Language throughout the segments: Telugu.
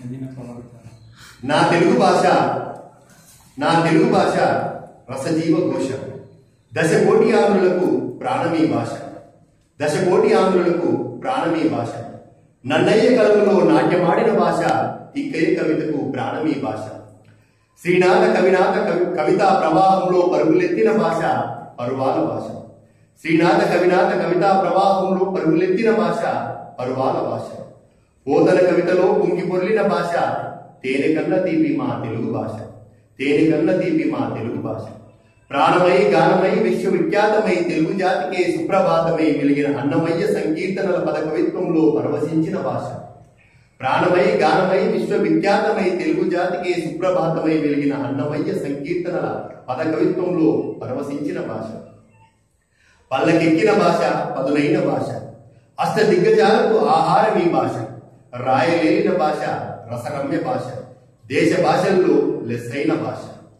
నా తెలుగు భాష నా తెలుగు భాష రసజీవ ఘోష దశ కోటి ఆంధ్రులకు ప్రాణమీ భాష దశ కోటి ఆంధ్రులకు ప్రాణమీ భాష నన్నయ్య కలములో నాట్యమాడిన భాష ఇక్కయ్య కవితకు ప్రాణమీ భాష శ్రీనాథ కవినాథ కవి కవితా ప్రవాహంలో పరుగులెత్తిన భాష పరువాల భాష శ్రీనాథ కవినాథ కవితా ప్రవాహంలో పరుగులెత్తిన భాష పరువాల భాష పోతన కవితలో పొంగి పొర్లిన భాష తేనె కన్న తీపి మా తెలుగు భాష తేనె కన్న తీపి మా తెలుగు భాష ప్రాణమై గానమై విశ్వవిఖ్యాతమై తెలుగు జాతికే సుప్రభాతమై వెలిగిన అన్నమయ్య సంకీర్తనల పద కవిత్వంలో పరవశించిన భాష ప్రాణమై గానమై విశ్వవిఖ్యాతమై తెలుగు జాతికే సుప్రభాతమై వెలిగిన అన్నమయ్య సంకీర్తనల పద కవిత్వంలో పరవశించిన భాష పల్లకెక్కిన భాష పదునైన భాష అష్ట దిగ్గజాలకు ఆహారం ఈ భాష రాయలేని భాష రసరమ్య భాష దేశ భాషల్లో లెస్సైన భాష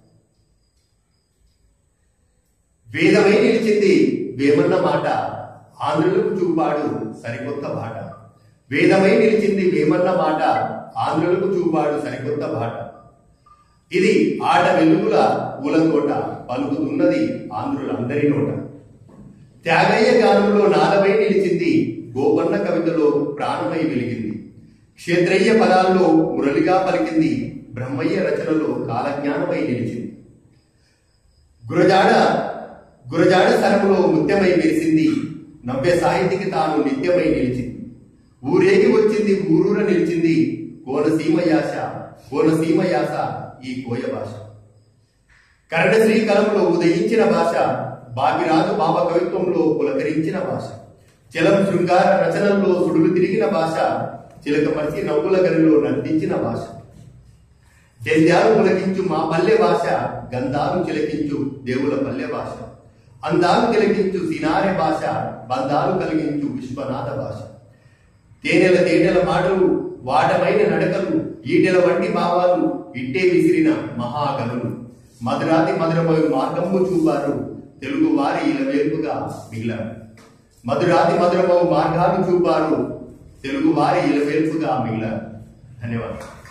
వేదమై నిలిచింది వేమన్న మాట ఆంధ్రులకు చూపాడు సరికొత్త బాట వేదమై నిలిచింది వేమన్న మాట ఆంధ్రులకు చూపాడు సరికొత్త బాట ఇది ఆట వెలుగుల పూలతోట పలుకుతున్నది ఆంధ్రులందరి నోట త్యాగయ్య గానంలో నాదమై నిలిచింది గోపన్న కవితలో ప్రాణమై వెలిగింది క్షేత్రయ్య పదాల్లో మురళిగా పలికింది బ్రహ్మయ్య రచనలో కాలజ్ఞానమై నిలిచింది గురజాడ గురజాడ సరములో ముత్యమై మెరిసింది నవ్య సాహితికి తాను నిత్యమై నిలిచింది ఊరేగి వచ్చింది ఊరూర నిలిచింది కోనసీమ యాస కోనసీమ యాస ఈ కోయ భాష కరణ శ్రీకలంలో ఉదయించిన భాష బాగిరాజు బాబ కవిత్వంలో పులకరించిన భాష జలం శృంగార రచనల్లో సుడులు తిరిగిన భాష చిలకమర్చి నవ్వుల గనిలో నందించిన భాష జంధ్యాలు పులకించు మా పల్లె భాష గంధాలు చిలకించు దేవుల పల్లె భాష అందాలు తిలకించు సినారె భాష బంధాలు కలిగించు విశ్వనాథ భాష తేనెల తేనెల మాటలు వాటమైన నడకలు ఈటెల వంటి భావాలు ఇట్టే విసిరిన మహాగనులు మధురాతి మధురమై మార్గము చూపారు తెలుగు వారి ఇలవేల్పుగా మిగిలారు మధురాతి మధురమవు మార్గాలు చూపారు తెలుగు వారి ఇలవేల్పుగా మిగిలారు ధన్యవాదాలు